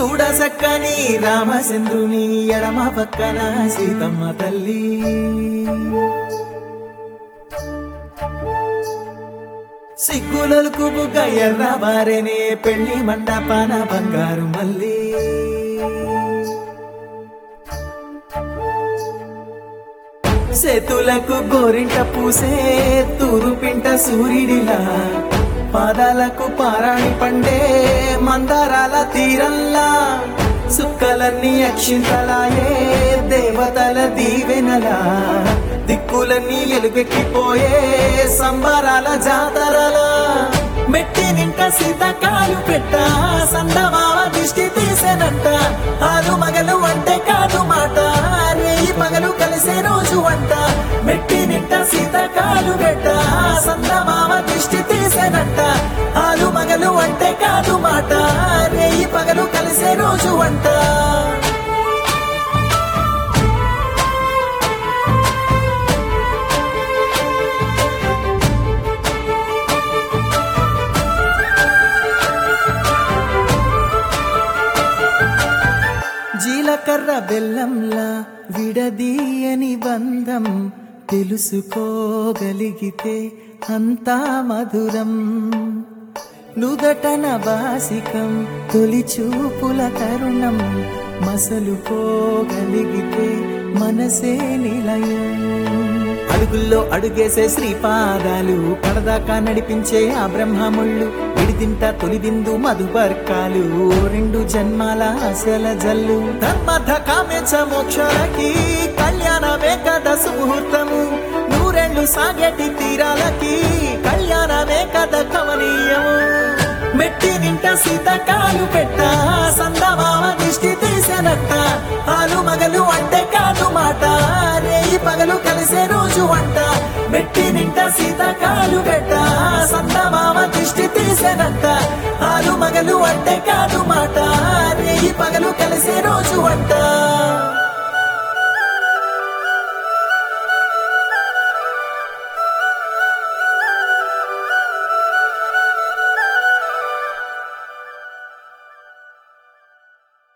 చూడ సక్కని రామచంద్రుని ఎడమ పక్కన సీతమ్మ తల్లి సిగ్గులకు బుగ్గ ఎర్ర బారెనే పెళ్లి మండపాన బంగారు మల్లి చేతులకు గోరింట పూసే తూరు పింట సూర్యుడిలా పాదాలకు పారాణి పండే మందారాల తీరల్లా సుక్కలన్నీ అక్షింతలాయే దేవతల దీవెనలా దిక్కులన్నీ ఎలుగెక్కిపోయే సంబరాల జాతరలా మెట్టి నింట సీతకాలు పెట్ట సందమావ దిష్టి తీసేనంట ఆలు మగలు అంటే కాదు మాట రేయి పగలు కలిసే రోజు అంట మెట్టి నింట సీతకాలు పెట్ట సందమావ దిష్టి తీసేనంట ఆలు మగలు అంటే కాదు మాట రేయి పగలు కలిసే రోజు అంట జీలకర్ర బెల్లంలా విడదీయని బంధం తెలుసుకోగలిగితే అంతా మధురం నుదటన బాసికం తొలి చూపుల తరుణం మసలుకోగలిగితే మనసే నిలయం అడుగుల్లో అడుగేసే శ్రీపాదాలు కడదాకా నడిపించే ఆ బ్రహ్మముళ్ళు విడిదింట తొలిదిందు మధుబర్కాలు రెండు జన్మాల అసల జల్లు ధర్మధ కామెచ మోక్షలకి కళ్యాణమే కదా సుముహూర్తము నూరెళ్ళు సాగేటి తీరాలకి కళ్యాణమే కదా కమనీయము మెట్టి నింట సీతకాలు పెట్ట సందమామ దిష్టి తీసేనట్ట ఆలు మగలు అంటే కాదు మాట రేయి పగలు కలిసే రోజు అంట మెట్టి నింట సీతకాలు పెట్ట సందమామ దిష్టి తీసేనట్ట ఆలు మగలు అంటే కాదు మాట రేయి పగలు కలిసే రోజు అంట